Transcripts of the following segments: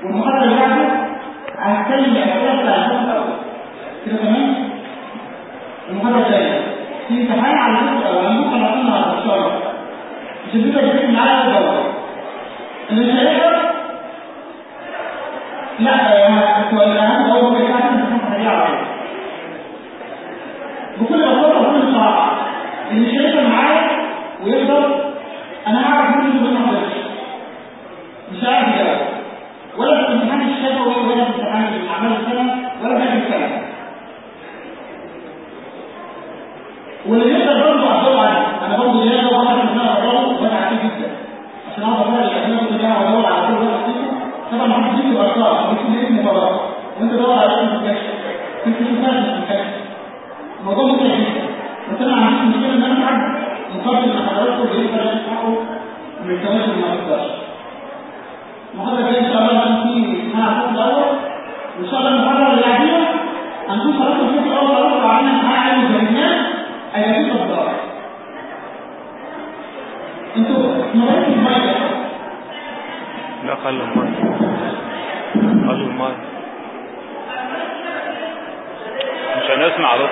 والمحاضرة اللي بعده هنتكلم الأسئلة بتاع الفصل الأول كده تمام؟ المحاضرة الثانية في امتحان على الفصل الأول ممكن أقول النهارده إن شاء الله مش هتبقى تجيب معايا الدورة اللي مش هيقدر لا السؤال الأهم هو هو يتعلم امتحان سريع على بكل بساطة وكل صراحة اللي مش هيقدر معايا ويقدر أنا هعرف مين اللي ما قدرش مش عارف يجاوب ولا في امتحان الشفوي ولا في امتحان الاعمال السنه ولا في السنه واللي يقدر برضه ادور عليه انا برضه اللي يقدر واحد من انا ادور وانا عارف جدا عشان اقدر اقرا الاسئله كلها وادور على كل واحد فيهم طبعا ما حدش يكتب ارقام بيكتب اسم مباراه وانت تدور على اسم الكشف كنت تفهم في الكشف الموضوع ممتع جدا بس انا ما عنديش مشكله ان انا اتعب مقابل ان حضراتكم يقدر يسمعوا من التواصل ما تقدرش المحاضرة الجاية إن شاء الله هنكون في اسمها الفصل الأول وإن شاء الله المحاضرة اللي بعديها هنكون خلاص الفصل الأول خلاص وعملنا امتحان عالي وجريناه هيبقى فيه تطبيقات. أنتوا مريتوا المية لا قل الماء قل الماء مش هنسمع بس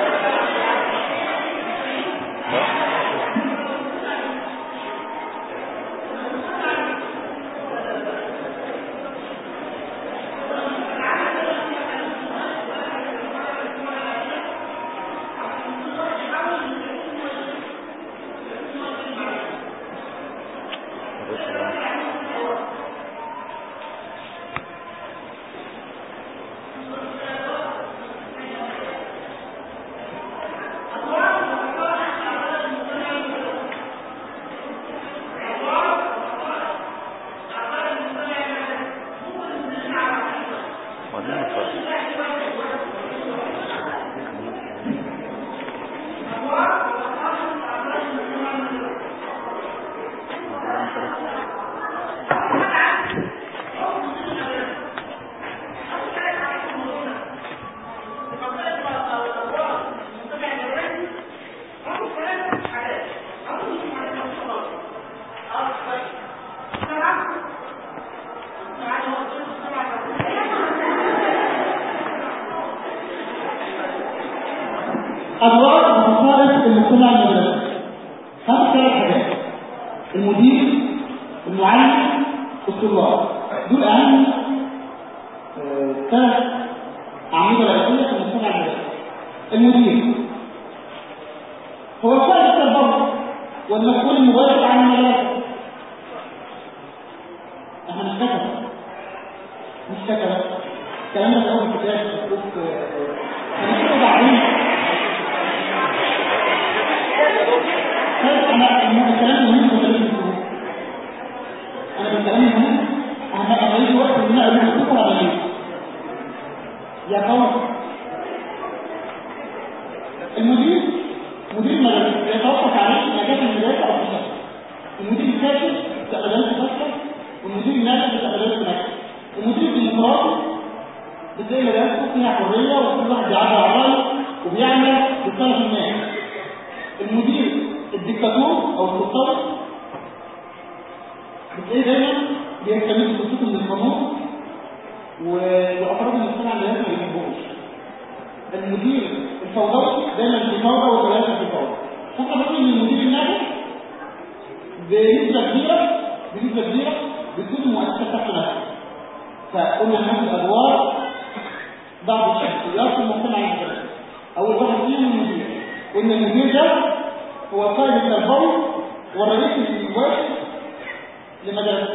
أدوار وخصائص المجتمع المدرسي خمس ثلاث حاجات المدير المعلم الطلاب دول أهم آه، ثلاث أعمدة رئيسية في المجتمع المدرسي المدير هو القائد التربوي والمسؤول المباشر عن المدرسة احنا مش كتبة مش كتبة الكلام ده في أول الكتاب مكتوب هنكتبه بعدين طيب انا الكلام مهم ولا مش مهم؟ انا بالكلام مهم انا انا يجي وقت ان انا اقول لكم ولا ليه؟ يا قوم المدير مدير مدرسة يتوقف عليه نجاح المدرسة او فشلها المدير الفاشل بتبقى مدرسة فاشلة والمدير الناجح بتبقى مدرسة ناجحة المدير الديمقراطي بتلاقي مدرسته فيها حرية وكل واحد بيعبر عن رأيه وبيعمل لصالح الناس المدير الدكتاتور او السلطان بتلاقيه دايما بيستمد خطوط من القانون و- وافراد المجتمع اللي لازم ما بيحبوش المدير الفوضوي دايما في فوضى وثلاثه في فوضى فاحنا بنقول ان المدير الناجح بنسبه كبيره بنسبه كبيره بتكون المؤسسه بتاعته نفسها فقلنا هناخد ادوار بعض الشخصيات في المجتمع المدرسي اول واحد فيهم المدير قلنا المدير ده هو القائد التربوي والرئيس المباشر لمدرسة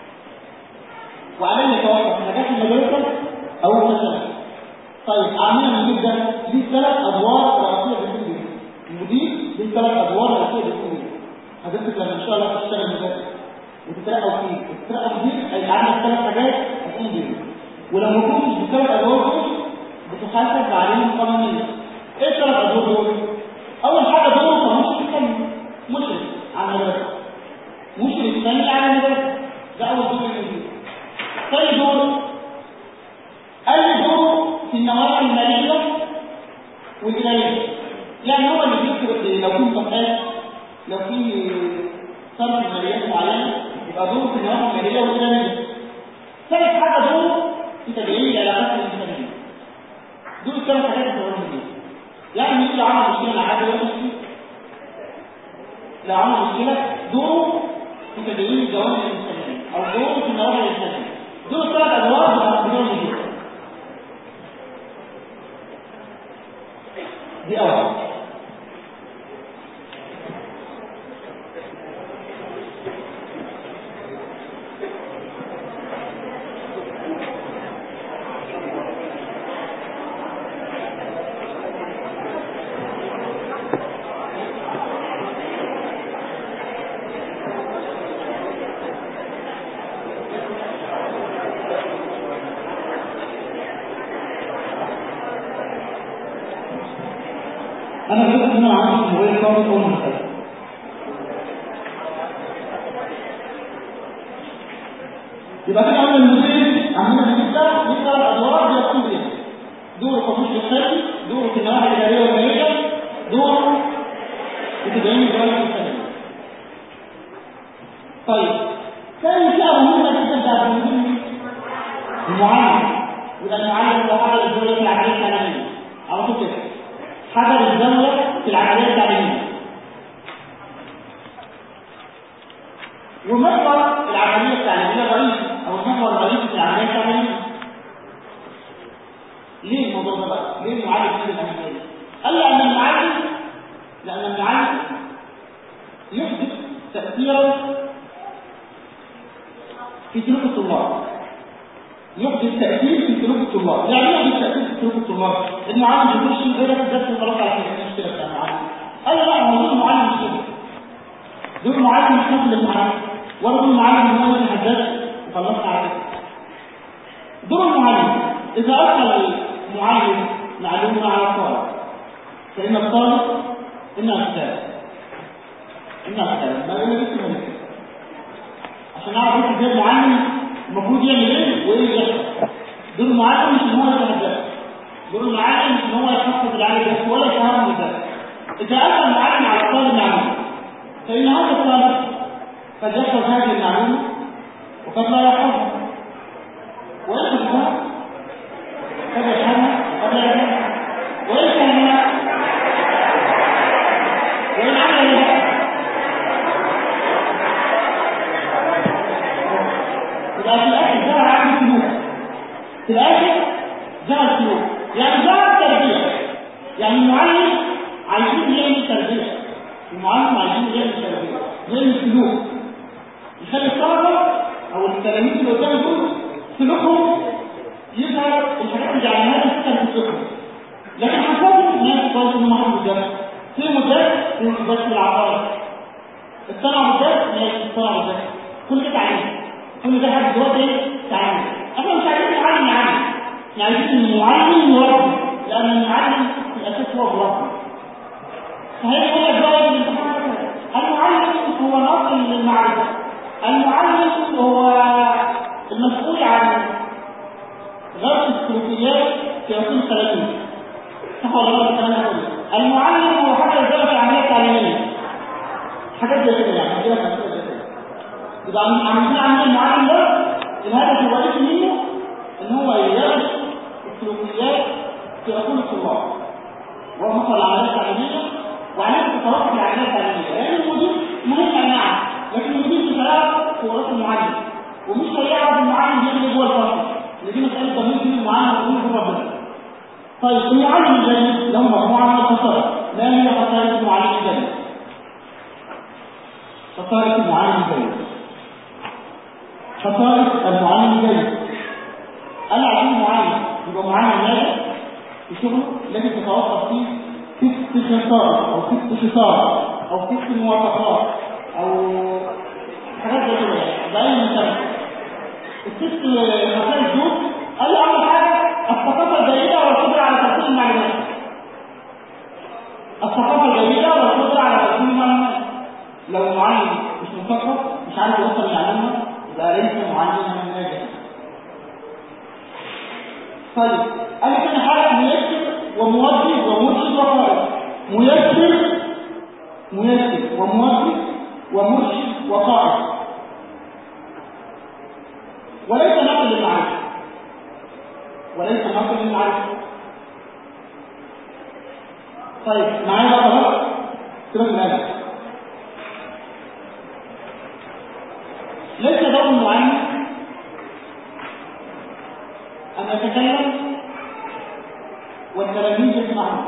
وعليه يتوقف نجاح المدرسة أو فشلها. طيب عامل المدير ده ليه ثلاث أدوار رئيسية بيكون بيها. المدير ليه ثلاث أدوار رئيسية بيكون بيها. حضرتك لما إن شاء الله تشتغل مدرس وتترقى فيه وتترقى مدير هيبقى عندك ثلاث حاجات هتقوم بيهم. ولو ما كنتش بالثلاث أدوار دول بتحاسب عليهم قانونيا. إيه الثلاث أدوار دول؟ أول حاجة دور كمشرف فني مشرف على المدرسة مشرف فني على المدرسة ده أول دور المدير ثاني دور قال لي دور في النواحي المالية والإدارية يعني هو اللي بيكتب لو في صفحات لو في صرف ماليات معينة يبقى دور في النواحي المالية والإدارية ثالث حاجة عمل مشكله مع حد يوم لو عمل مشكله دوره في تدوين الجوانب الانسانيه او دوره في النواحي الانسانيه دول الثلاث ادوار بتاع بدون الجسم دي اول انا بقول ان انا عندي موبايل خالص اول ما دخلت يبقى كده عندنا المدير عندنا المدير ده ليه ثلاث ادوار بيقوم بيها دوره كمشرف الخارجي دوره في النواحي الاداريه والماليه دوره في تدعيم الجوانب الانسانيه طيب ثاني فئه مهمه جدا بتاعت المدير المعلم يبقى المعلم هو حاجه الدوله في العمليه التعليميه على طول كده حضر الدولة في العملية التعليمية ومحور العملية التعليمية الرئيسي أو المحور الرئيسي في العملية التعليمية ليه الموضوع ده بقى؟ ليه المعلم في الأهمية؟ قال لأن المعلم لأن المعلم يحدث تأثيرا في سلوك الطلاب يحدث تأثير في سلوك الطلاب يعني ايه يحدث تأثير في سلوك الطلاب المعلم يخش يغير الدرس وخلاص على كده المشكلة بتاع المعلم قال لا هو دور المعلم مش كده دور المعلم مش نفس المعلم ولا دور المعلم ان هو يفتح الدرس وخلصت على كده دور المعلم اذا ارسل المعلم معلومة على الطالب فإن الطالب إنها كتاب إنها كتاب ما يقول لك ما عشان اعرف انت ازاي المعلم المفروض يعمل ايه وايه اللي يحصل دور المعلم مش ان هو يتهدف دور المعلم مش ان هو يحفظ العالم بس ولا يفهم ده اذا اتى المعلم على الطالب معلومه فان هذا الطالب قد يحفظ هذه المعلومه وقد لا يحفظها ويحفظها قد يفهمها قد لا يفهمها وان فهمها وان عمل بها يبقى في الاخر ظهر عنده سلوك في الاخر ظهر سلوك يعني ظهر تربيه يعني المعلم عايزين يعمل تربيه المعلم عايزين يعمل تربيه يعمل سلوك يخلي الطلبه او التلاميذ اللي قدام دول سلوكهم يظهر الحاجات اللي علمناها في سلوكهم لكن حسب الناس كويس ان هم مدرس في مدرس في مدرس العقارات اقتنع بالدرس ماشي اقتنع بالدرس كل ده تعليم كل ده حد دلوقتي ايه تعليم احنا مش عايزين المعلم يعلم احنا عايزين المعلم يربي لان المعلم في الاساس هو مربي فهي يقول لك بقى الامتحان المعلم هو ناقل للمعرفه المعلم هو المسؤول عن غرس السلوكيات في عقول التلاميذ صح ولا غلط الكلام ده كله المعلم هو حاجه زي في العمليه التعليميه حاجات زي كده يعني كده زي كده يبقى عاملين عاملين المعلم ده الهدف الرئيسي منه ان هو يدرس السلوكيات في عقول الطلاب وهو مثلا العمليه التعليميه وعليه تتوقف العمليه التعليميه لان المدير مهم نعم لكن المدير مش هيعرف قدرات المعلم ومش هيعرف المعلم بيعمل ايه جوه الفصل اللي دي مساله ضمير بين المعلم وبين جوه ربنا طيب المعلم الجيد له مجموعه من الخصائص ما هي خصائص المعلم الجيد؟ خصائص المعلم الجيد خصائص المعلم الجيد انا عايزين معلم يبقى معلم ناجح في شغله لكن تتوقف فيه ست خصائص او ست خصال او ست مواصفات او حاجات زي كده يعني باي مثال الست خصائص دول قال اول حاجه الثقافه الجيده والقدره على ترتيب المعلومات الثقافه الجيده والقدره على ترتيب المعلومات لو المعلم مش مثقف مش عارف يوصل المعلومه يبقى ليس معلما ناجحا طيب انا كده حاجه ميسر وموجه ومرشد وقائد ميسر ميسر وموجه ومرشد وقائد وليس نقل للمعرفه وليس نقل للمعرفه طيب معايا بقى خلاص كده في الآية ليس دور المعلم أن يتكلم والتلاميذ يسمعون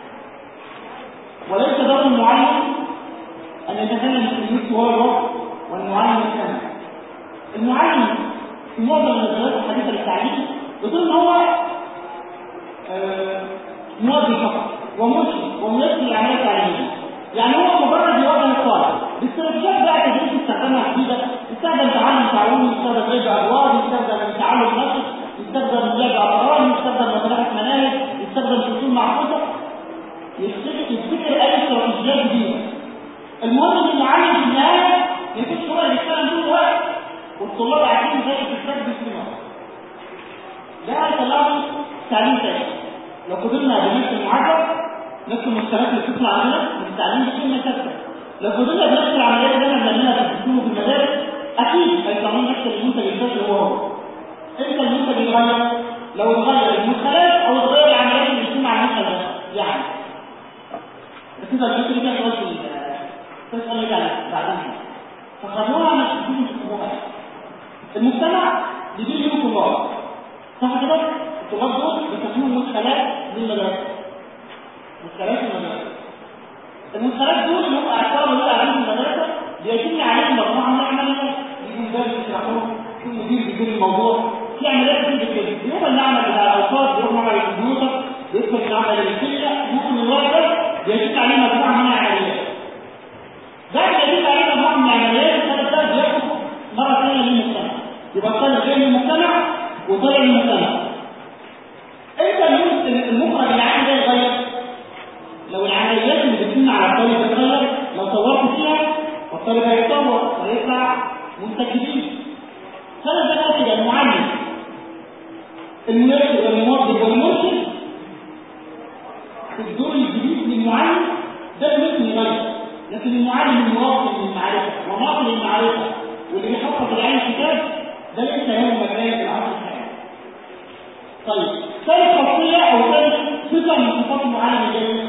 وليس دور المعلم أن يتكلم التلميذ طوال الوقت والمعلم يستمع المعلم في معظم النظريات الحديثة للتعليم بتقول إن هو آه، موجه فقط ومرشد وميسر العملية التعليمية يعني هو مجرد يوجه الطالب باستراتيجيات بقى تدريس استخدامها جديدة يستخدم تعلم تعاوني يستخدم لعب أدوار يستخدم تعلم نفس يستخدم لعب أطفال يستخدم مصالحة مناهج يستخدم فصول معكوسة يفتكر يفتكر أي استراتيجيات جديدة المهم ان المعلم في النهايه ما يكونش هو اللي بيشتغل طول الوقت والطلاب عايزين زي الكتاب بالسماء ده هيطلعوا تعليم تاني لو قدرنا بنفس المعدل نفس المشكلات اللي بتطلع عندنا من التعليم بتكون مسافه لو قدرنا بنفس العمليات اللي احنا بنعملها في الدكتور وفي المدارس اكيد هيطلعوا نفس المنتج الفاشل هو هو امتى المنتج يتغير لو اتغير المدخلات او اتغير العمليات اللي بتكون مع المدخل ده يعني بس ده الفكره دي كانت تسأل لك عليه بعدين فخدوها مش تكونوا تفهموها المجتمع بيجي له طلاب صح كده؟ الطلاب دول بيسموهم مدخلات للمدرسة مدخلات المدرسة المدخلات دول اللي هم أعتبروا اللي قاعدين في المدرسة بيتم عليهم مجموعة من العمليات يجي مدرس يشرح لهم في مدير بيجيب الموضوع في عمليات كتير كده بيروح المعمل بتاع الأوقات بيروح معمل الكمبيوتر بيدخل المعمل الكيمياء ممكن الوقت ده بيتم عليه مجموعة من العمليات بعد ما يجيب عليه مجموعه من العمليات الطالب ده بياخد مره ثانيه للمجتمع يبقى الطالب جاي من المجتمع وطالع من المجتمع امتى المخرج العام ده يتغير؟ لو العمليات اللي بتتم على الطالب تتغير لو طورت فيها والطالب هيتطور ويطلع منتج جديد فانا زي ما قلت كده المعلم المدرس والموظف والمرشد في الدور الجديد للمعلم ده ممكن يغير لكن المعلم المواطن للمعرفة وناقل المعرفة واللي بيحفظ العين الكتاب ده ليس له مكان في العصر الحالي. طيب ثالث خاصية أو ثالث صفة من صفات المعلم الجيد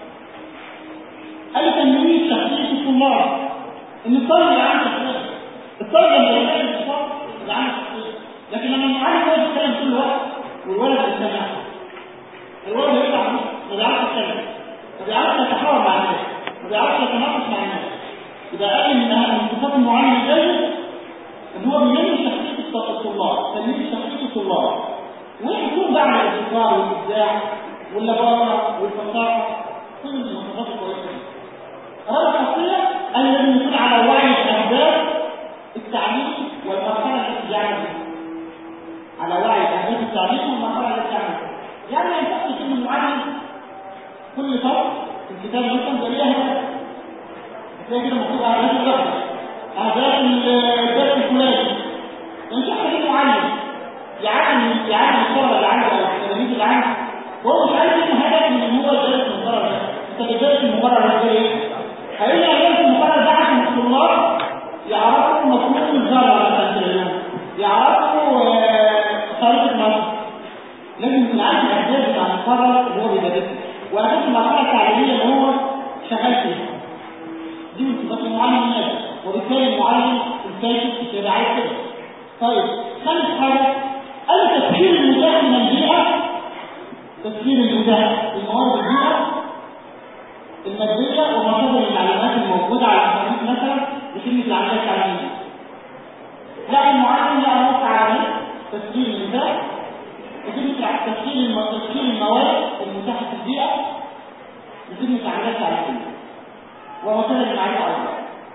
قال تنمية شخصية الطلاب إن الطالب اللي عنده شخصية الطالب لما يلاقي الصفات اللي عنده شخصية لكن لما المعلم هو بيتكلم طول الوقت والولد بيستمع الولد يطلع ما بيعرفش يتكلم ما بيعرفش يتحاور مع الناس ما بيعرفش يتناقش مع الناس يبقى اقل من من صفات المعلم الجيد ان هو بينمي شخصيه الطلاب تنميه شخصيه الطلاب ويكون بقى على الابتكار والابداع واللباقه والفصاحه كل المواصفات الكويسه دي رابع خاصيه الذي يكون على وعي باهداف التعليم والمرحله التي يعمل بها على وعي باهداف التعليم والمرحله التي يعمل بها يعني ما ينفعش يكون المعلم كل فصل في الكتاب مثلا ده ليه اهداف تلاقي كده مكتوب اهداف الرحله اهداف الدرس الفلاني مش محتاجين معلم يعلم يعلم الطلبه اللي عنده او التلاميذ اللي عنده وهو مش عايز يكون هدف من ان هو الدرس المقرر ده انت الدرس المقرر ده ايه؟ هيجي الدرس المقرر ده عشان الطلاب يعرفوا مفهوم الذره مثلا في العلوم يعرفوا خريطه مصر لازم يكون عارف الاهداف بتاع المقرر اللي هو بيدرسه واهداف المرحله التعليميه اللي هو شغال فيها دي من صفات المعلم الناجح وبالتالي المعلم الفاشل كده عايز كده طيب خامس حاجه قال تفكير المتاح من البيئه تفكير المتاح الموارد البيئه الماديه ومصادر المعلومات الموجوده على الانترنت مثلا لخدمه العمليه التعليميه لا المعلم لا نص على نفس تفكير المتاح وخدمه تفكير تفكير المواد المتاحه في البيئه لخدمه العمليه التعليميه ومصادر المعرفه ايضا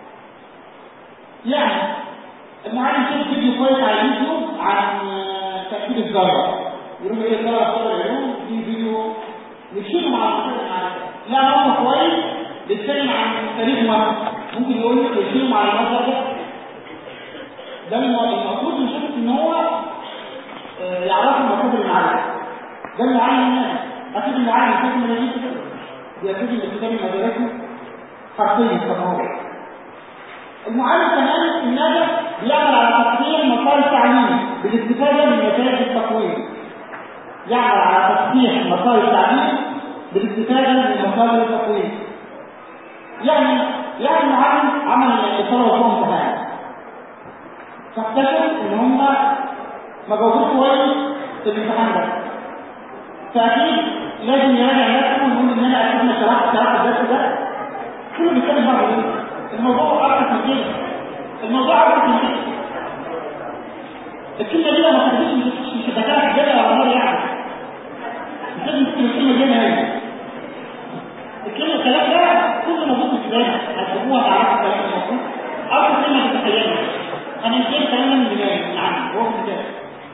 يعني المعلم شاف فيديو كويس على اليوتيوب عن تركيب الذره يقول ايه الذره في العلوم في فيديو يشيله مع مصادر المعرفه لا موقع كويس بيتكلم عن تاريخ مصر ممكن يقول لك يشيله مع المصدر ده ده المقصود من شخص ان هو يعرف مصادر المعرفه ده المعلم الناس اكيد المعلم شاف من اليوتيوب بيكتب الكتاب المدرسي حرفيا تطور المعلم كمان الناجح بيعمل على تقديم مسار التعليم بالاستفاده من نتائج التقويم يعمل على تصحيح مسار التعليم بالاستفادة من مصادر التقويم يعني يعني معلم عمل إصابة وصول امتحان فاكتشف إن هم ما جاوبوش كويس في الامتحان ده فأكيد لازم يراجع نفسه ويقول إن أنا أكيد ما شرحت شرحت الدرس ده كله بيتكلم بعض الموضوع أكتر من كده الموضوع أكتر من كده الكلمة دي ما تخرجش مش مش هتكلم الجنة ولا النار يعني مش لازم تكتب الكلمة دي هنا الكلمة الكلام ده كل موجود في الكتاب هتجيبوها تعرفوا الكلام الموجود أكتر كلمة تتخيلها أنا مش جايب كلام من دماغي من عندي هو في الكتاب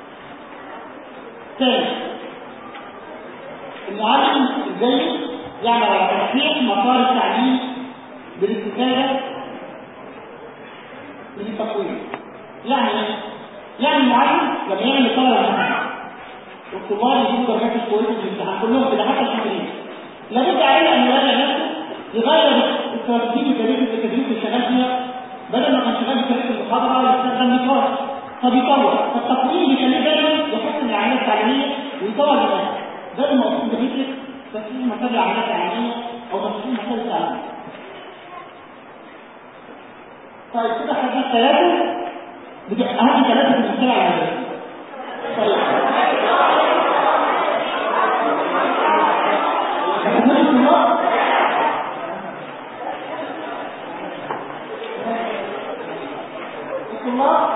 ثاني المعلم الجيد يعمل على تصحيح مسار التعليم بالاستفادة من التقويم يعني ايه؟ يعني المعلم لما يعمل الطلبة الامتحان والطلاب يجيبوا درجات مش كويسة في الامتحان كلهم كده حتى الحاضرين لابد عليه ان يراجع نفسه يغير استراتيجية طريقة التدريس اللي شغال فيها بدل ما كان شغال في طريقة المحاضرة يستخدم نقاش فبيطور فالتقويم بيخليه دايما يحسن العملية التعليمية ويطور الناس ده المقصود بفكرة تصحيح مسار العملية التعليمية او تصحيح مسار التعليم طيب كده خدنا الثلاثة أهم ثلاثة في المجتمع العالمي طيب الطلاب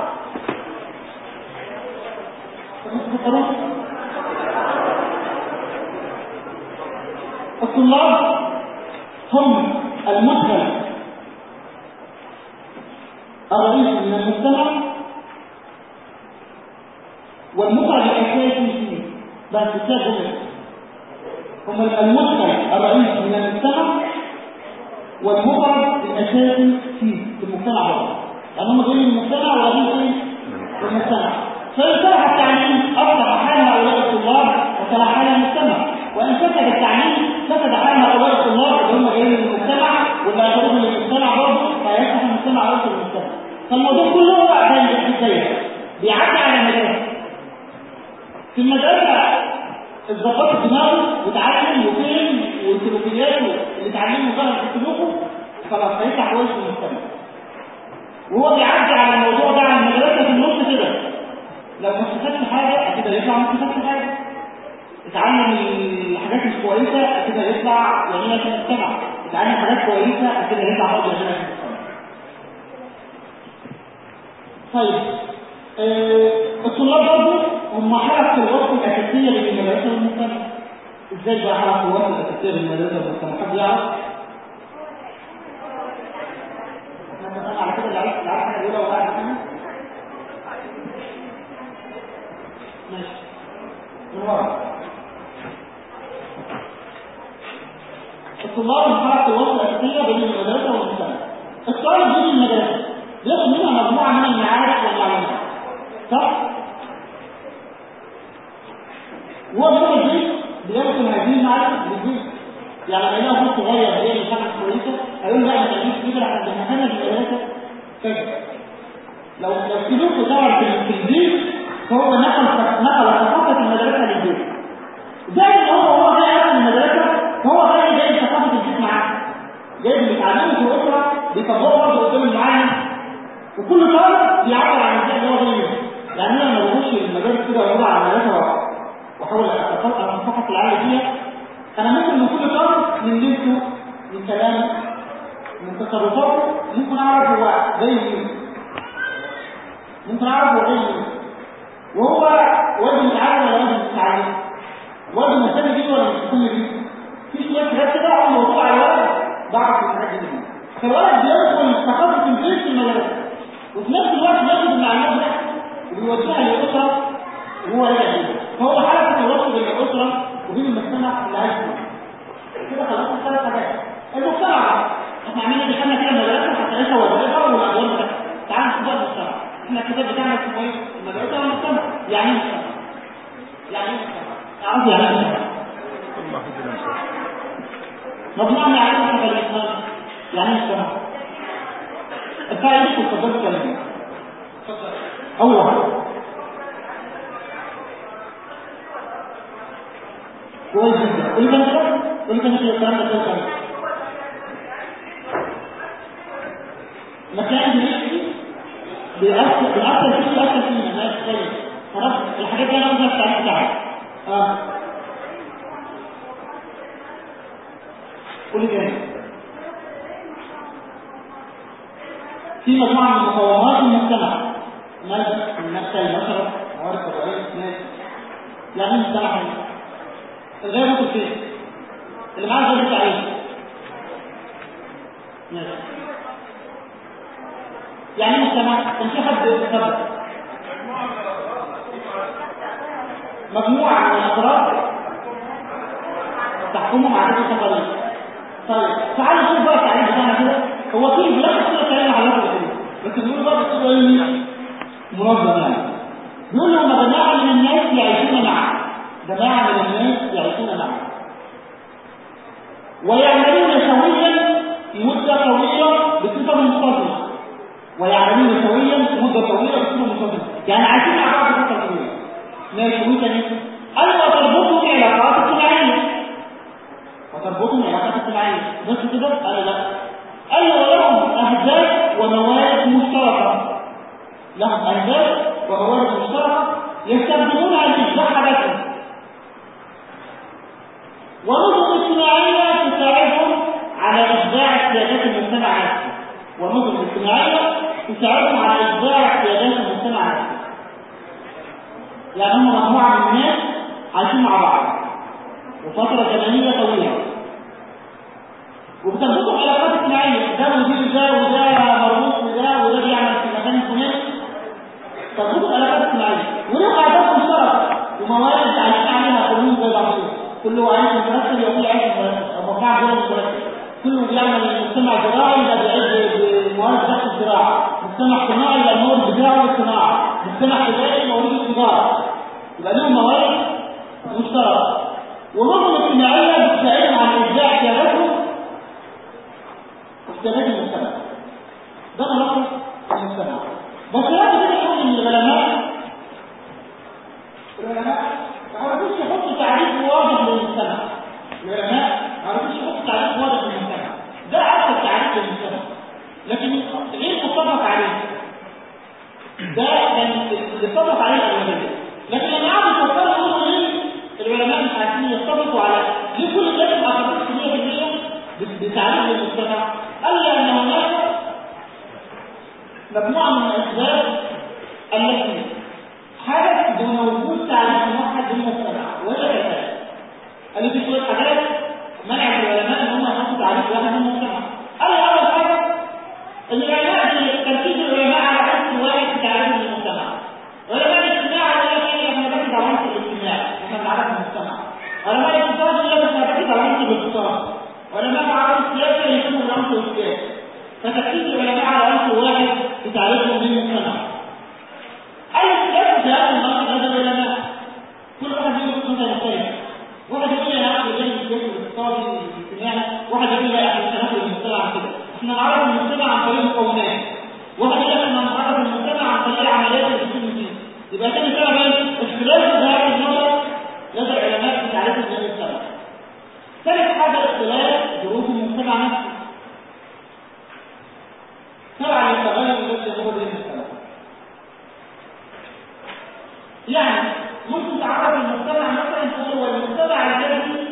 الطلاب هم المدخل الرئيسي من المجتمع والمخرج الاساسي فيه بس كده هم المدخل الرئيسي من المجتمع والمخرج الاساسي فيه في المجتمع برضه يعني هم جايين من المجتمع وراجعين ايه؟ في المجتمع فيصلح التعليم اصلح حال هؤلاء الطلاب وصلح حال المجتمع وان فسد التعليم فسد حال هؤلاء الطلاب اللي هم جايين من المجتمع واللي هيخرجوا من المجتمع برضه فيفتح المجتمع ويوصل المجتمع فالموضوع كله هو زي الحكايه بيعدي على المدارس في المدرسه الظباط دماغه وتعلم وفهم وسلوكياته اللي اتعلمه ظهر في سلوكه خلاص هيطلع كويس في المجتمع وهو بيعدي على الموضوع ده على المدرسه في النص كده لو ما استفادش حاجه اكيد هيطلع ما استفادش حاجه اتعلم الحاجات مش كويسه اكيد هيطلع يعملها في المجتمع اتعلم حاجات كويسه اكيد هيطلع برضه يعملها في المجتمع طيب آه الطلاب برضه هم حلقة الوصف الأساسية بين المدرسة والمجتمع ازاي بقى حلقة الوصف الأساسية بين المدرسة والمجتمع حد يعرف؟ احنا اتفقنا على كده اللي عايز اللي عايز حاجة الأولى وبعد كده ماشي من ورا الطلاب من حلقة الوصف الأساسية بين المدرسة والمجتمع الطالب بين المدرسة ياخد منها مجموعة من المعارف والمعلومات صح؟ وهو جوه البيت بيرسم هذه المعارف للبيت يعني لما يلاقي اخوه صغير بيعمل حاجه كويسه هيقول لا ما تعملش كده لحد ما انا في المدرسه كذا لو لو سلوكه ظهر في البيت فهو نقل نقل ثقافه المدرسه للبيت زي ما هو هو جاي اصلا المدرسه فهو جاي جاي ثقافه البيت معاه جاي اللي بيتعلمه في الاسره بيطبقه برضه قدام المعلم وكل طالب بيعبر عن الشيء اللي هو جاي منه يعني انا لما بخش المدارس كده واروح على المدرسه واحاول اتفقد العالم فيها انا ممكن من كل طالب من لبسه من كلامه من تصرفاته ممكن اعرف هو جاي منين ممكن اعرف هو جاي منين وهو واد متعلم ولا واد مش متعلم واد مهتم بيه ولا مش مهتم بيه في شويه حاجات كده اول ما بطلع على الولد بعرف الحاجات دي فالولد بيدخل ثقافه البيت في المدرسه وفي نفس الوقت بياخد المعلومات ده وبيوجهها للاسره وهو راجع بيها فهو حاله التواصل بين الاسره وبين المجتمع اللي عايش فيه كده خلصنا ثلاث حاجات المجتمع احنا عاملين دخلنا كده المدرسه حتى لسه وظيفه والادوار بتاعتها تعال نشوف بقى المجتمع احنا الكتاب بتاعنا اسمه ايه؟ المدرسه والمجتمع يعني ايه مجتمع؟ يعني ايه مجتمع؟ تعرفوا يعني ايه مجتمع؟ مجموعه من العلوم حسب الاسلام يعني ايه مجتمع؟ الفائده تفضلوا كلمه اول واحد كويس جدا قول لي قول لي كده الكلام ده كده مكان بيمشي بيأثر بيأثر فيه بيأثر فيه الناس طيب خلاص الحاجات دي انا مش هتعرف بتاعها اه قولي تاني في مجموعة من مقومات المجتمع ماذا؟ النفس البشرة موارد طبيعية ماشي يعني ايه مجتمع الغير ممكن فين؟ اللي معاه زي عليه ماشي يعني ايه مجتمع؟ كان في حد يتفضل مجموعة من الأفراد تحكمهم عادات وتقاليد طيب تعالوا نشوف بقى التعريف بتاعنا كده هو في بلاش كده كلام على الوقت بس بيقول بقى بصوره ايه منظم يعني بيقول هم جماعه من الناس يعيشون معا جماعه من الناس يعيشون معا ويعملون سويا مده طويله بصفه منتظمه ويعملون سويا مده طويله بصفه منتظمه يعني عايشين مع بعض فتره طويله ماشي وتاني ايوه تربطهم علاقات اجتماعيه وتربطهم علاقات اجتماعيه بس كده قال لا قال ولهم اهداف وموارد مشتركه لهم اهداف وموارد مشتركه يستخدمونها لاصلاح حاجاتهم ونظم اجتماعيه تساعدهم على ابداع احتياجات المجتمع نفسه ونظم اجتماعيه تساعدهم على ابداع احتياجات المجتمع نفسه يعني هم مجموعه من الناس عايشين مع بعض وفتره زمنيه طويله وبتربطوا علاقات اجتماعيه ده مدير ده وده مربوط وده وده بيعمل في مكان فلاني تربطوا علاقات اجتماعيه ولهم اهداف مشتركه وموارد عايشين عليها كلهم زي بعضهم كله عايش مترتب يبقى في عيش مترتب او مجموعه غير مترتب كله بيعمل مجتمع زراعي يبقى بيعد بموارد ذات الزراعه مجتمع صناعي يبقى المورد بتاعه الصناعه مجتمع تجاري موارد التجاره يبقى لهم موارد مشتركه ونظم اجتماعيه بتساعدهم على ابداع احتياجاتهم واحتياجات المجتمع ده ملخص المجتمع بس لا كده يقول ان العلماء العلماء ما عرفوش يحطوا تعريف واضح للمجتمع العلماء ما عرفوش يحطوا تعريف واضح للمجتمع ده اصل تعريف للمجتمع لكن غير متفق عليه ده كان اللي اتفق عليه الاغلبيه لكن لما قعدوا يفكروا يقولوا ليه العلماء مش عارفين يتفقوا على ليه كل ده ما اعتقدش 100% بتعريف للمجتمع قال لأن هناك مجموعة من الأسباب التي حدث دون وجود تعريف موحد للمجتمع وهي كذلك قال في شوية حاجات منع العلماء ان هم يحطوا تعريف واحد للمجتمع قال أول حاجة ان العلماء تركيز العلماء على عنصر واحد في تعريف المجتمع علماء الاجتماع يقول لك ايه احنا بنركز على عنصر الاجتماع احنا بنعرف المجتمع علماء الاقتصاد يقول لك احنا بنركز على عنصر الاقتصاد علماء معارض السياسة يكونوا العنصر السياسي فتركيز العلماء على عنصر واحد في تعريفهم للمجتمع أي اختلاف في هذا النص هذا العلماء كل واحد يقول نقطة مختلفة واحد يقول لي أنا الجانب السياسي الاقتصادي الاجتماعي واحد يقول لي احنا مش هناخد المجتمع عن كده احنا نعرف المجتمع عن طريق المقومات واحد يقول لك احنا نعرف المجتمع عن طريق العمليات اللي بتتم فيه يبقى كده سبب اختلاف في هذا النظر لدى العلماء في تعريف المجتمع ثالث حاجة اختلاف ظروف المجتمع نفسه تبع للتغير الذي هو بين المجتمع يعني ممكن تعرف المجتمع مثلا تقول هو المجتمع الذي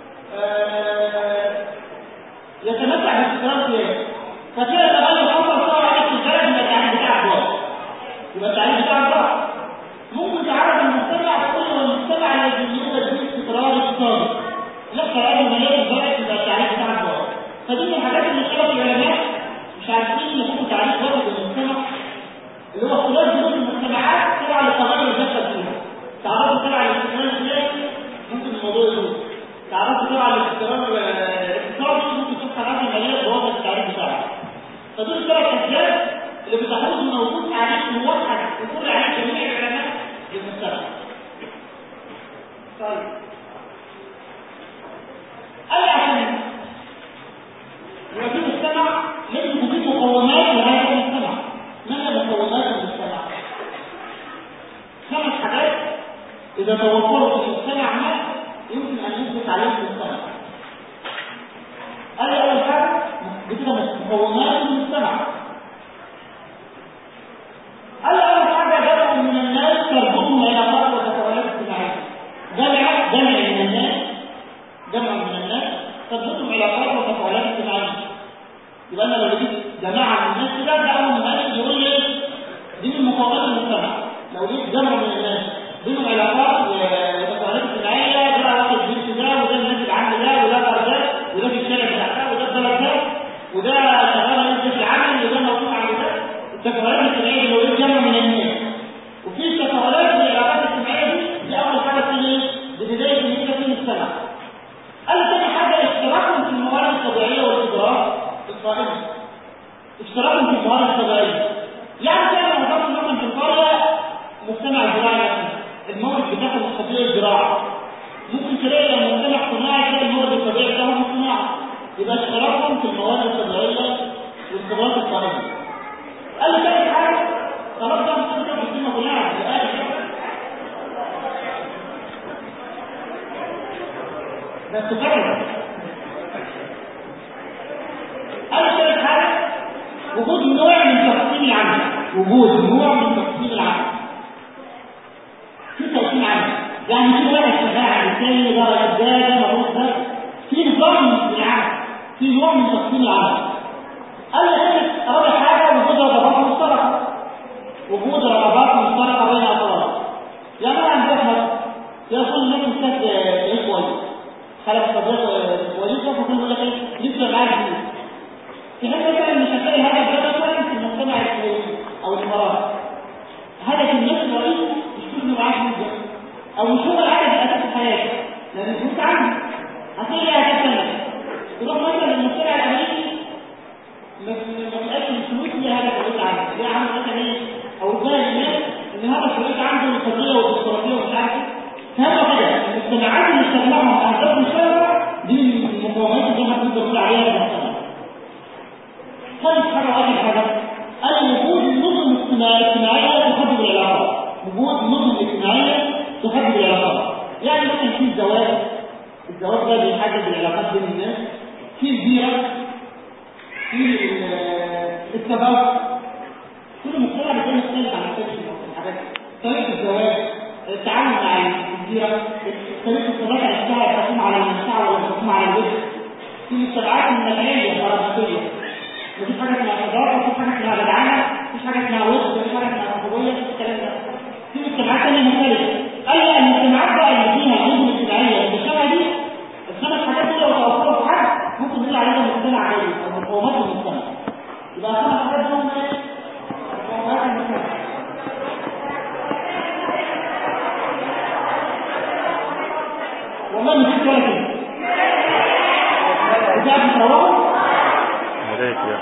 يتمتع باستقرار سياسي فتلاقي تغير حصل صار عليك في البلد يبقى التعريف بتاعك ضاع يبقى التعريف بتاعك ضاع ممكن تعرف المجتمع تقول هو المجتمع الذي يوجد فيه استقرار اقتصادي لا قرار الملاك البلد يبقى التعريف بتاع الجواب فدي من الحاجات اللي خلت العلماء مش عارفين يحطوا تعريف واحد للمجتمع اللي هو اختلاف ظروف المجتمعات تبع للتغير اللي بيحصل فيها تعرفوا تبع الاستقرار السياسي ممكن الموضوع يدور تعرفوا تبع الاستقرار الاقتصادي ممكن تشوف حاجات الماليه بوضع التعريف بتاعها فدول الثلاث اسباب اللي بتحوز من وجود تعريف موحد يقول عليه جميع العلماء للمجتمع طيب قال عشان يبقى في مجتمع لازم يكون فيه مقومات لهذا المجتمع ما هي مقومات المجتمع؟ خمس حاجات إذا توفرت في المجتمع ما يمكن أن يثبت عليه المجتمع قال لي اول حاجه دي كده مقومات المجتمع قال لي اول حاجه جمع من الناس تربطهم علاقات وتفاعلات اجتماعيه جمع جمع من الناس جمع من الناس تربطهم علاقات وتفاعلات اجتماعيه يبقى انا لو لقيت جماعه من الناس كده ده اول ما يقول لي دي من مقومات المجتمع لو لقيت جمع من الناس بينهم علاقات وتفاعلات اجتماعيه ده واحد بنت ده وده الناس اللي عند ده وده ده وده في الشارع بتاع ده وده البلد ده وده شغال في العمل وده موجود عند ده التفاعلات الاجتماعيه لو لقيت جمع من الناس وفي التفاعلات والعلاقات الاجتماعيه دي دي اول حاجه بتيجي ببدايه ان انت في المجتمع قال تاني حاجه اشتراكهم في الموارد الطبيعيه والقدرات القائمه اشتراكهم في الموارد الطبيعيه يعني كان معظم مثلا في القريه مجتمع زراعي المورد بتاعهم الطبيعي الزراعه ممكن تلاقي لما مجتمع صناعي تلاقي المورد الطبيعي بتاعهم صناعي يبقى اشتراكهم في الموارد الطبيعيه والقدرات القائمه قال لي تاني حاجه خلاص ده مش كده الكلمه كلها بقى ده اتفاق قال لي تالت حاجه وجود نوع من تقسيم العمل وجود نوع من تقسيم العمل في تقسيم عمل يعني في واحد شغال على الثاني ده ده ده مبروك ده في نظام من العمل في نوع من تقسيم العمل قال لي ثالث رابع حاجه وجود رغبات مشتركه وجود رغبات مشتركه بين الافراد يعني انا عندي احمد يقول الناس مستاهل ايه كويس خلق صديق كويسه فكل يقول لك ايه لسه معاك فلوس في حين مثلا مش هتلاقي هدف ده مثلا في المجتمع الكويسي او الامارات هدف الناس الرئيسي مش كل معاه فلوس او مش هو الهدف الاساسي في حياته لان الفلوس عندي هتلاقي لها هدف ثاني تروح مثلا للمجتمع الامريكي ما تبقاش الفلوس هي هدف الرئيسي عنده هي عنده مثلا ايه او ازاي الناس ان هدف الرئيسي عنده القضيه والديمقراطيه ومش عارف ايه فهم كده المجتمعات اللي استخدمهم اهداف مشتركه دي من المقومات اللي احنا بنقدر نقول عليها في المجتمع ثالث حاجة وآخر حاجة قال وجود نظم اجتماعية تحدد العلاقات وجود نظم اجتماعية تحدد العلاقات يعني مثلا في الزواج الزواج ده بيحدد العلاقات بين الناس في البيئة في التبادل كل مجتمع بيكون مختلف عن الثاني في الحاجات طريقة الزواج التعامل مع الجزيرة طريقة الصداقة نفسها تقوم على المنفعة ولا تقوم على الوجه في المجتمعات المدنية الفرنسية مفيش حاجه اسمها صداقه مفيش حاجه اسمها جدعنه مفيش حاجه اسمها ود مفيش حاجه اسمها صحوبيه مفيش الكلام ده في مجتمعات ثانيه مختلفه قال لي المجتمعات بقى اللي فيها نظم اجتماعيه المجتمع دي الخمس حاجات دول لو توفروا في حد ممكن نقول عليهم مجتمع جيد او مقومات المجتمع يبقى الخمس حاجات دول ايه؟ مقومات المجتمع والله مش ولا كده بتاعت تروحوا يا ريت يا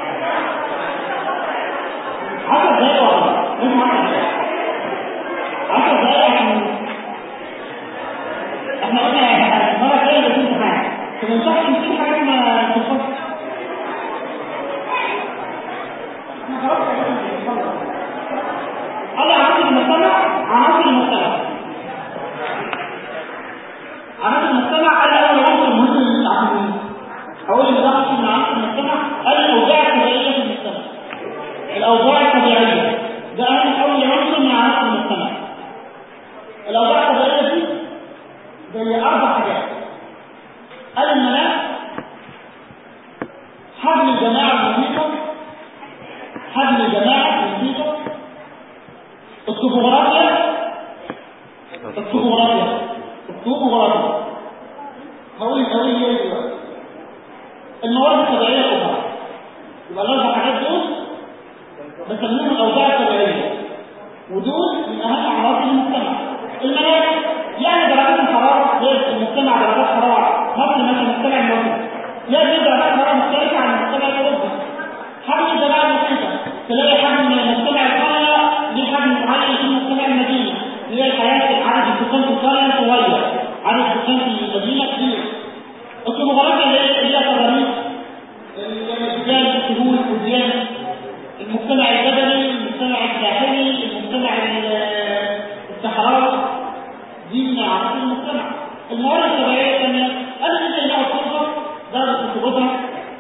عشر دقايق واحدة لازم عشر دقايق عشر دقايق عشان احنا قلنا المرة الجاية يبقى في امتحان فما ينفعش نشيل حاجات ما تخصش احنا خلاص قال عناصر المجتمع عناصر المجتمع عناصر المجتمع قال اول عنصر مهم للتعليم اول عنصر من عناصر المجتمع قال الاوضاع الطبيعيه في المجتمع الاوضاع الطبيعيه ده اهم اول عنصر من عناصر المجتمع الاوضاع الطبيعيه دي زي اربع حاجات قال المناخ حجم الجماعه المحيطه حجم الجماعه المحيطه الطبوغرافيا الطبوغرافيا الطبوغرافيا هقول هقول ايه دلوقتي المواد الطبيعيه الاخرى يبقى الاربع حاجات دول بسميهم الاوضاع الطبيعيه ودول من اهم عناصر المجتمع المناخ يعني درجات الحراره غير المجتمع درجات حراره مصر مثلا المجتمع المصري لا دي درجات حراره مختلفه عن المجتمع الاوروبي حجم الجماعه المحيطه تلاقي حجم مجتمع القريه ليه حجم معين في مجتمع المدينه هي الحياه عدد السكان في القريه صغير عدد السكان في المدينه كبير الطبوغرافيا اللي هي اللي هي تضاريس الجبال السهول والوديان المجتمع البدني المجتمع الساحلي المجتمع الصحراوي دي من عناصر المجتمع الموارد الطبيعيه الثانيه انا اللي نقعد تنظر درجه رطوبتها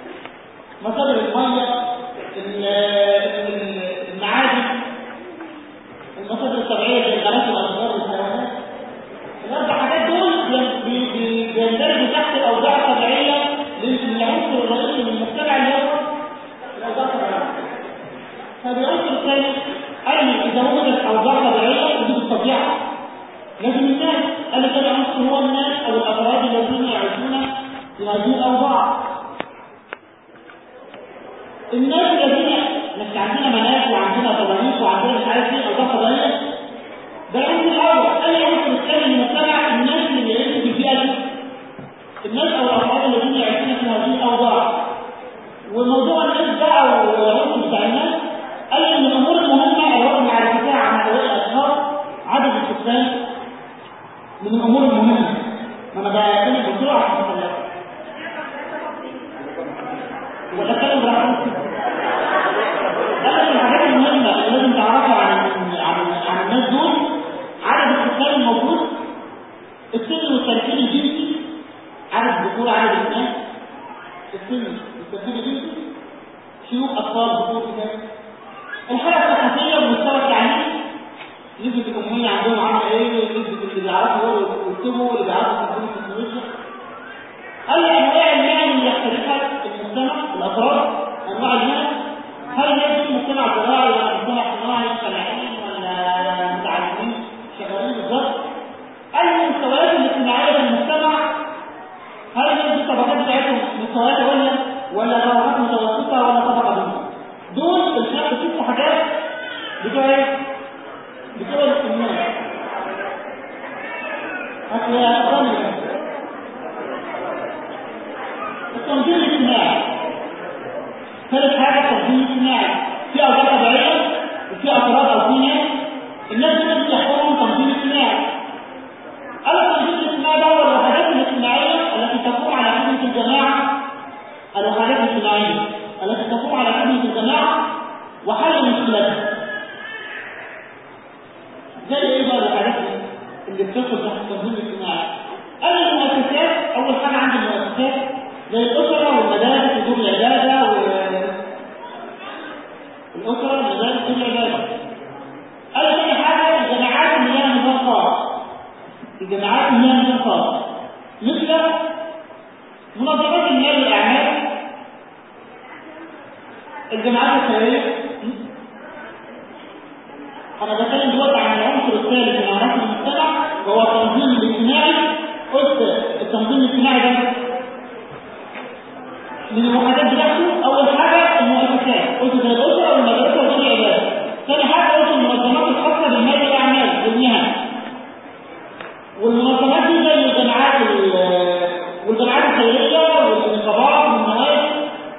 مصادر الميه ال- ال- المعادن المصادر الطبيعيه زي الغابات والاشجار والحيوانات الاربع حاجات دول بي- بي- بي- بيندرجوا تحت الاوضاع الطبيعيه للعنصر الرئيسي من المجتمع اللي هو الاوضاع الطبيعيه فالعنصر الثاني قال لي اذا وجدت اوضاع طبيعيه وجود الطبيعه لازم الناس قال لي ثاني عنصر هو الناس او الافراد الذين يعيشون في هذه الاوضاع الناس الذين مش عندنا مناخ وعندنا طبيعيات وعندنا مش عارف ايه اوضاع طبيعيه ده العنصر الاول قال لي العنصر الثاني من المجتمع الناس اللي بيعيشوا في البيئه دي الناس او الافراد الذين يعيشون في هذه الاوضاع وموضوع الناس بقى والعنصر بتاع الناس قال لي من الامور المهمه الوضع على الارتفاع عن هؤلاء الاشخاص عدد السكان من الامور المهمه ما انا بتكلم بسرعه عشان أخلص. ولا اتكلم براحتي قال لي الحاجات المهمه اللي لازم تعرفها عن عن عن الناس دول عدد السكان الموجود السن والتركيب الجنسي عدد الذكور عدد الاناث السن والتركيب الجنسي شيوخ اطفال ذكور اناث الحاله الثقافيه ومستوى التعليم نسبه الاميه عندهم عامله ايه نسبه اللي بيعرفوا يقروا ويكتبوا اللي بيعرفوا يستخدموا التكنولوجيا هل انواع المهن اللي يختلفها المجتمع الافراد انواع المهن هل الناس دي مجتمع زراعي ولا مجتمع صناعي فلاحين ولا متعلمين شغالين بالظبط هل المستويات الاجتماعيه للمجتمع هل الناس دي الطبقات بتاعتهم مستويات عليا ولا طبقات متوسطه ولا طبقه دون دول الخمس ست حاجات بتوع ايه؟ بتوع الناس هتلاقيها أقل التنظيم الاجتماعي ثالث حاجة التنظيم الاجتماعي في أوضاع طبيعية وفي أفراد أو في ناس الناس دول بيحكموا تنظيم اجتماعي أما التنظيم الاجتماعي ده هو الوحدات الاجتماعية التي تقوم على خدمة الجماعة الوحدات الاجتماعية التي تقوم على خدمة الجماعة وحل مشكلاتها زي ايه بقى الوحدات اللي بتدخل تحت التنظيم الاجتماعي؟ قال المؤسسات أول حاجة عند المؤسسات زي الأسرة والمدارس ودور العبادة و الأسرة والمدارس ودور العبادة قال تاني حاجة الجامعات اللي لها نظام خاص الجامعات اللي لها نظام خاص مثل منظمات المال والأعمال الجامعات الخيرية أنا بتكلم دلوقتي عن العنصر الثالث من عناصر المجتمع وهو التنظيم الاجتماعي قلت التنظيم الاجتماعي ده من الوحدات بتاعته أول حاجة المؤسسات قلت زي الأسرة والمدرسة ودور العبادة ثاني حاجة قلت المنظمات الخاصة بالمال والأعمال والمهن والمنظمات دي زي الجامعات والجامعات الخيرية والنقابات والنوادي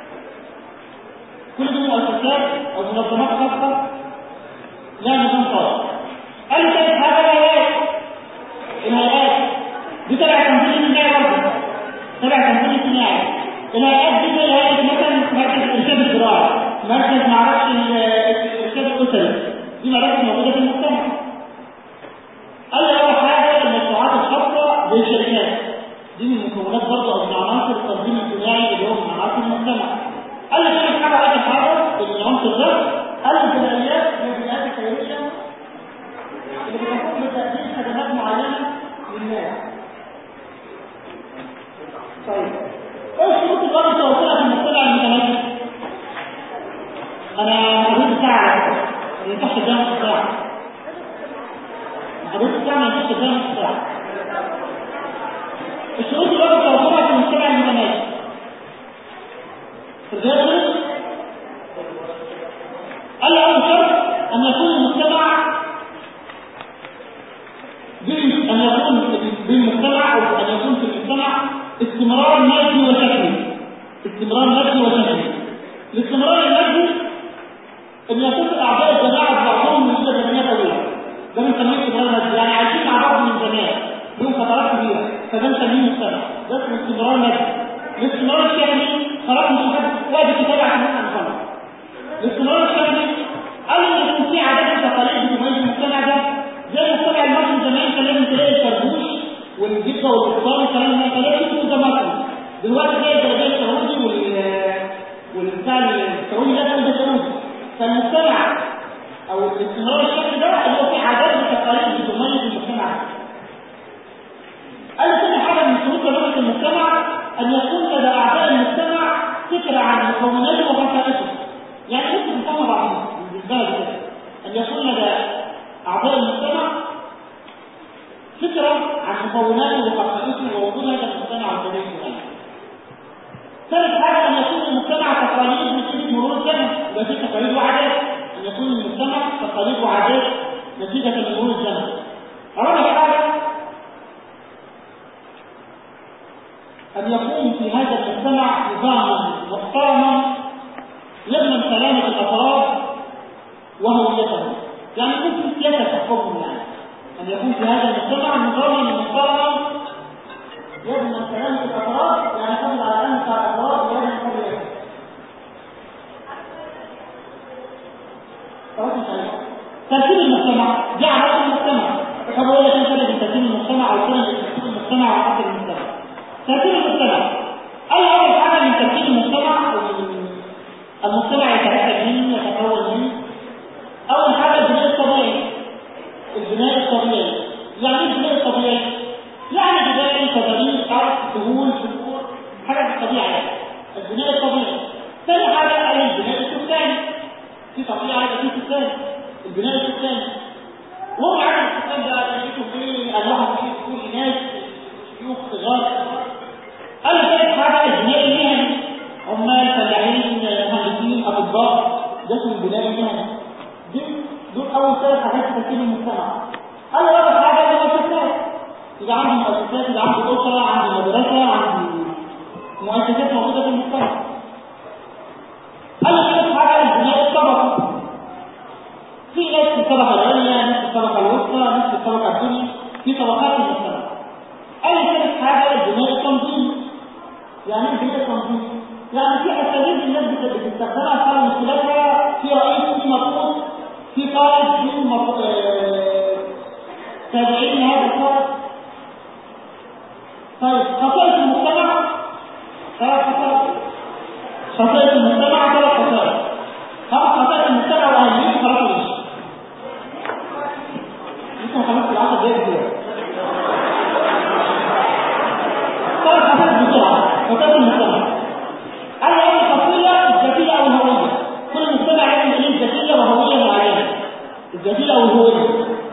كل دي مؤسسات أو منظمات خاصة لا نظام خاص قال لي ثالث حاجة الهيئات الهيئات دي تبع تنظيم اجتماعي برضه تبع تنظيم اجتماعي الهيئات دي زي هيئة مثلا مركز الإرشاد الزراعي مركز معرفش الإرشاد الأسري دي مراكز موجودة في المجتمع قال لي أول حاجة المجموعات الخاصة زي الشركات دي من المكونات برضه أو من عناصر التنظيم الاجتماعي اللي هو من عناصر المجتمع قال لي ثالث حاجة آخر حاجة العنصر ده قال لي الجمعيات هي الجمعيات الخيرية اللي بتقوم بتقديم خدمات معينة للناس طيب ايه الشروط اللي انا توصلها في المجتمع المتمدد؟ انا حدود الساعة على فكرة ما ينفعش قدام الساعة حدود الساعة ما ينفعش قدام الساعة الشروط اللي انا توصلها في المجتمع المتمدد الرجال قال لي اول شرط ان يكون المجتمع أن يكون بالمجتمع أو أن يكون في المجتمع استمرار مادي وشكلي استمرار مادي وشكلي الاستمرار المادي أن يكون أعضاء الجماعة بعضهم من مدة زمنية طويلة ده بنسميه استمرار مادي يعني عايشين مع بعض من زمان لهم فترات كبيرة فده نسميه مجتمع ده اسمه استمرار مادي الاستمرار الشكلي خلاص مش محدد وقت الكتابة عشان نفهم نخلص الاستمرار الشكلي قال ان يكون في عادات وتقاليد بتميز المجتمع ده زي المجتمع المصري زمان كان لازم تلاقي الكربوش والجبه والفطار والكلام ده كان لازم يكون ده مصري دلوقتي زي الجلابيه السعودي وال والبتاع السوي ده كان بيتجوز فالمجتمع او الاستمرار الشكل ده اللي هو في عادات وتقاليد بتميز المجتمع قال ثاني حاجه من شروط تميز المجتمع ان يكون لدى اعضاء المجتمع فكره عن مكوناته وخصائصه يعني ممكن نسمى بعضهم بالنسبه لي كده ان يكون لدى اعضاء المجتمع فكره عن مكوناته وخصائصه ووجود هذا المجتمع وتاريخه يعني ثالث حاجة أن يكون المجتمع تقاليد نتيجة مرور الزمن يبقى في تقاليد وعادات أن يكون المجتمع تقاليد وعادات نتيجة لمرور الزمن رابع حاجة أن يكون في هذا المجتمع نظاما محترما يضمن سلامة الأفراد وهويتهم يعني ممكن سياسة تحكمهم يعني أن يكون في هذا المجتمع نظاما محترما يضمن سلامة الأفراد يعني يحافظ على أمن الأفراد ويضمن حريتهم. ترتيب المجتمع دي علاقة المجتمع طب هو لك فرق بين ترتيب المجتمع أو فرق بين ترتيب المجتمع وعقد المجتمع ترتيب المجتمع أي أول حاجة من ترتيب المجتمع أو المجتمع يتركب منه يتكون منه أول حاجة البناء الطبيعي البناء الطبيعي يعني ايه البناء الطبيعي؟ يعني بداية تدريب أرض سهول سهول حاجة في الطبيعة البناء الطبيعي ثاني حاجة قال البناء السكاني في طبيعة في سكان البناء السكاني وهو عدد السكان ده يشوفوا فيه أنواع فيه كل ناس شيوخ صغار قال ثالث حاجة البناء المهني عمال فلاحين مهندسين أطباء ده اسمه البناء المهني دي دول أول ثلاث حاجات في ترتيب المجتمع قال رابع حاجة المؤسسات إذا عندي مؤسسات إذا عندي أسرة عندي مدرسة عندي مؤسسات موجودة في المجتمع أنا شايف حاجة البناء الطبقي في ناس في الطبقة العليا ناس في الطبقة الوسطى ناس في الطبقة الدنيا في طبقات في المجتمع أنا شايف حاجة البناء التنظيمي يعني ايه البناء التنظيمي؟ يعني في أساليب الناس بتستخدمها صار مشكلتها في رئيس في مطلوب في قائد في مطلوب تابعين هذا القائد طيب خصائص المجتمع ثلاث خصائص خصائص المجتمع ثلاث خصائص خمس خصائص المجتمع واهميته خلاص ماشي لسه خلاص العشر دقايق كده ثلاث خصائص بسرعه خصائص المجتمع انا اول خاصيه الذاتيه او الهويه كل مجتمع يعمل ايه ذاتيه وهويه معينه الذاتيه او الهويه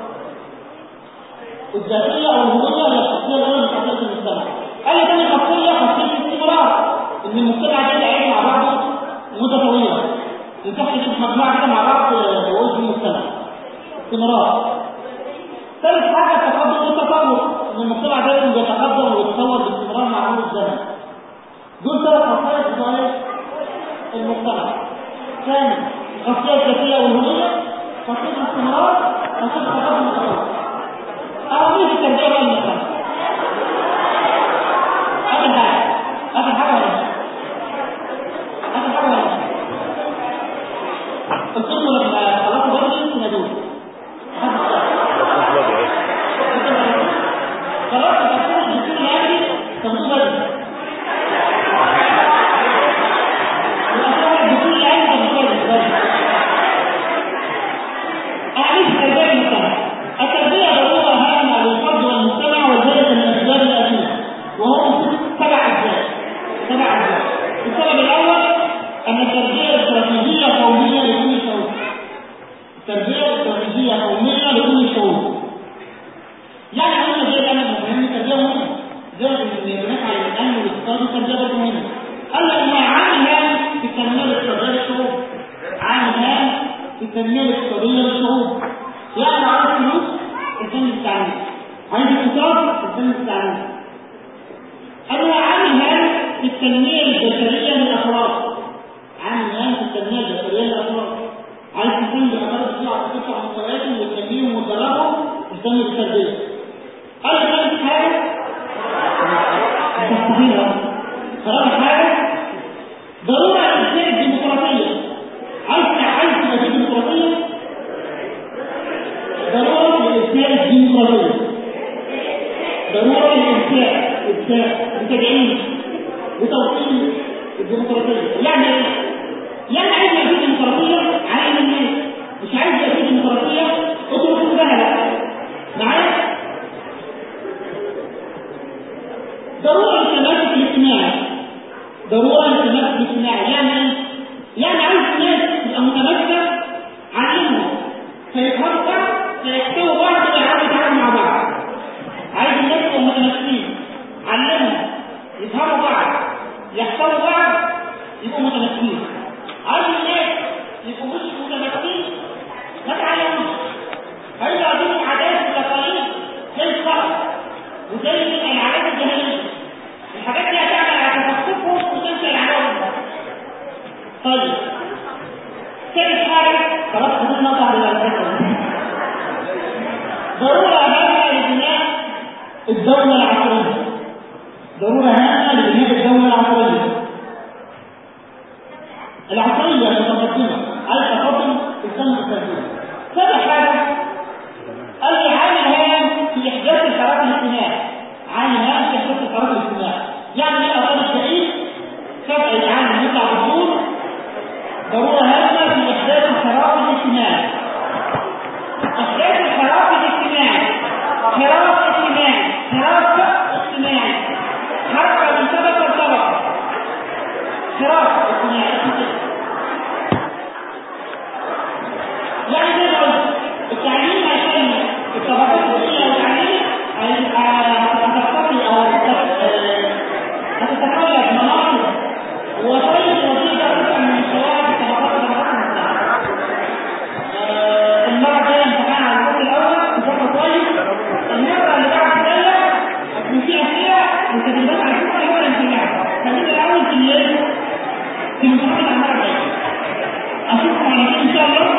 الذاتيه او الهويه هي الشخصيه الاولى من خصائص المجتمع اي ثاني خاصيه خاصيه الاستمرار ان المجتمع ده يعيش مع بعضه مده طويله يصح يشوف مجموعه كده مع بعض ويعيش في المجتمع استمرار ثالث حاجه التقدم والتطور ان المجتمع دايما بيتقدم ويتطور باستمرار مع مرور الزمن دول ثلاث خصائص بتوع المجتمع ثاني الخاصيه الذاتيه والهويه خاصيه الاستمرار خاصيه التقدم والتطور أهمية التربية بقى المجتمع آخر حاجة آخر حاجة ولا آخر حاجة ولا قلت لكم لما خلصوا بدري تنادوني خلاص تفكروا الدكتور يعني تاخدوه بدري الدكتور يعني تاخدوه بدري أهمية التربية المجتمع التربية ضرورة هامة للفرد والمجتمع وذلك من الأسباب الآتية وهو سبع أسباب سبع أسباب السبب الأول أن التربية استراتيجية قومية لكل شعوب التربية استراتيجية قومية لكل شعوب يعني قلنا زي الأمن مهم التربية مهمة زي ما بنسعى للأمن والاقتصادي التربية برضه مهمة قال لك إنها عامل هام في التنمية الاقتصادية للشعوب عامل هام في التنمية الاقتصادية للشعوب يعني عايز فلوس الفن التعليم عايز اقتصاد الفن التعليم أنا عامل هام في التنمية البشرية للأفراد عامل هام في التنمية البشرية للأفراد عايز تهتم بالأفراد دي على تفتح مستوياتهم وتنميهم وتدربهم تهتم بالتربية قال ثالث حاجة تستحيلها رابع حاجة ضرورة إنشاء الديمقراطية عايز عايز تبقى في ديمقراطية ضرورة لإنشاء الديمقراطية ضرورة لإنشاء إنشاء بتدعيم بتوطين الديمقراطية يعني إيه؟ يعني عايز يبقى في ديمقراطيه علم الناس مش عايز يبقى في ديمقراطيه اترك الجهله معايا ضروري التماسك الاجتماعي ضروري التماسك الاجتماعي يعني ايه؟ يعني عايز الناس تبقى متماسكه علمهم فيفهموا بعض فيحتووا بعض ويعرفوا يتعاملوا مع بعض عايز الناس يبقوا متماسكين علمهم يفهموا بعض يحتووا بعض يبقوا متماسكين عايز الناس يبقوا مش متماسكين ما تعلموش هيبقى عندهم عادات وتقاليد زي الصحر وزي العادات الجاهليه الحاجات دي هتعمل على تفككهم وتنشأ عليهم طيب ثالث حاجه خلاص خلينا نقطع على الفكره ضروره هامه لبناء الدوله العصريه ضروره هامه لبناء الدوله العصريه العصريه المتقدمه عايز تقدم في الفن التربيه ثالث حاجه قال لي عامل هام في احداث الحراك الاجتماعي عامل هام في احداث الحراك الاجتماعي يعني ايه اقام الشهيد فجاه العالم يطلع بالدور ضروره هامه في احداث الحراك الاجتماعي احداث الحراك الاجتماعي حراك اجتماعي حراك اجتماعي حركه من طبقه لطبقه حراك اجتماعي يعني زي ما قلت التعليم عشان الطبقات الدولية والتعليم هتستقي او هتتخلق مناطق ووسائل وسيلة تبقى من شوارع الطبقات الطبقات المختلفة. المرة الجاية امتحان على الفصل الأول بشكل كويس المرة اللي بعد كده هتكون في أسئلة وتدريبات على الفصل الأول امتحان خلينا الأول في الليل في امتحان المرة الجاية أشوفكم على خير إن شاء الله